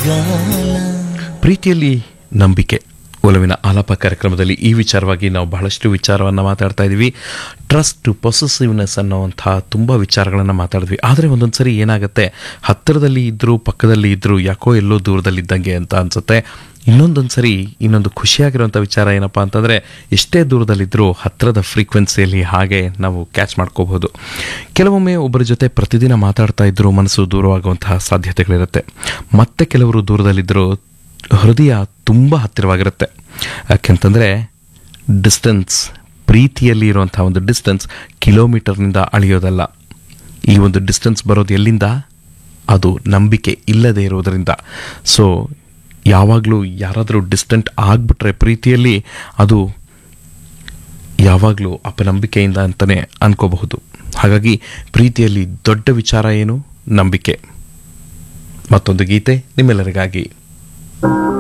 ಬರಿಗಾಲ ಪ್ರೀತಿಯಲ್ಲಿ ನಂಬಿಕೆ ಒಲವಿನ ಆಲಾಪ ಕಾರ್ಯಕ್ರಮದಲ್ಲಿ ಈ ವಿಚಾರವಾಗಿ ನಾವು ಬಹಳಷ್ಟು ವಿಚಾರವನ್ನು ಮಾತಾಡ್ತಾ ಇದ್ದೀವಿ ಟ್ರಸ್ಟ್ ಪೊಸೆಸಿವ್ನೆಸ್ ಅನ್ನೋವಂಥ ತುಂಬ ವಿಚಾರಗಳನ್ನು ಮಾತಾಡಿದ್ವಿ ಆದರೆ ಒಂದೊಂದು ಸರಿ ಏನಾಗುತ್ತೆ ಹತ್ತಿರದಲ್ಲಿ ಇದ್ದರೂ ಪಕ್ಕದಲ್ಲಿ ಇದ್ದರೂ ಯಾಕೋ ಎಲ್ಲೋ ದೂರದಲ್ಲಿದ್ದಂಗೆ ಅಂತ ಅನ್ಸುತ್ತೆ ಇನ್ನೊಂದೊಂದು ಸರಿ ಇನ್ನೊಂದು ಖುಷಿಯಾಗಿರುವಂಥ ವಿಚಾರ ಏನಪ್ಪ ಅಂತಂದರೆ ಎಷ್ಟೇ ದೂರದಲ್ಲಿದ್ದರೂ ಹತ್ತಿರದ ಫ್ರೀಕ್ವೆನ್ಸಿಯಲ್ಲಿ ಹಾಗೆ ನಾವು ಕ್ಯಾಚ್ ಮಾಡ್ಕೋಬಹುದು ಕೆಲವೊಮ್ಮೆ ಒಬ್ಬರ ಜೊತೆ ಪ್ರತಿದಿನ ಮಾತಾಡ್ತಾ ಇದ್ದರೂ ಮನಸ್ಸು ದೂರವಾಗುವಂತಹ ಸಾಧ್ಯತೆಗಳಿರುತ್ತೆ ಮತ್ತೆ ಕೆಲವರು ದೂರದಲ್ಲಿದ್ದರೂ ಹೃದಯ ತುಂಬ ಹತ್ತಿರವಾಗಿರುತ್ತೆ ಯಾಕೆಂತಂದರೆ ಡಿಸ್ಟೆನ್ಸ್ ಪ್ರೀತಿಯಲ್ಲಿ ಇರುವಂಥ ಒಂದು ಡಿಸ್ಟೆನ್ಸ್ ಕಿಲೋಮೀಟರ್ನಿಂದ ಅಳೆಯೋದಲ್ಲ ಈ ಒಂದು ಡಿಸ್ಟೆನ್ಸ್ ಬರೋದು ಎಲ್ಲಿಂದ ಅದು ನಂಬಿಕೆ ಇಲ್ಲದೆ ಇರೋದರಿಂದ ಸೊ ಯಾವಾಗಲೂ ಯಾರಾದರೂ ಡಿಸ್ಟೆಂಟ್ ಆಗಿಬಿಟ್ರೆ ಪ್ರೀತಿಯಲ್ಲಿ ಅದು ಯಾವಾಗಲೂ ಅಪನಂಬಿಕೆಯಿಂದ ಅಂತಲೇ ಅನ್ಕೋಬಹುದು ಹಾಗಾಗಿ ಪ್ರೀತಿಯಲ್ಲಿ ದೊಡ್ಡ ವಿಚಾರ ಏನು ನಂಬಿಕೆ ಮತ್ತೊಂದು ಗೀತೆ ನಿಮ್ಮೆಲ್ಲರಿಗಾಗಿ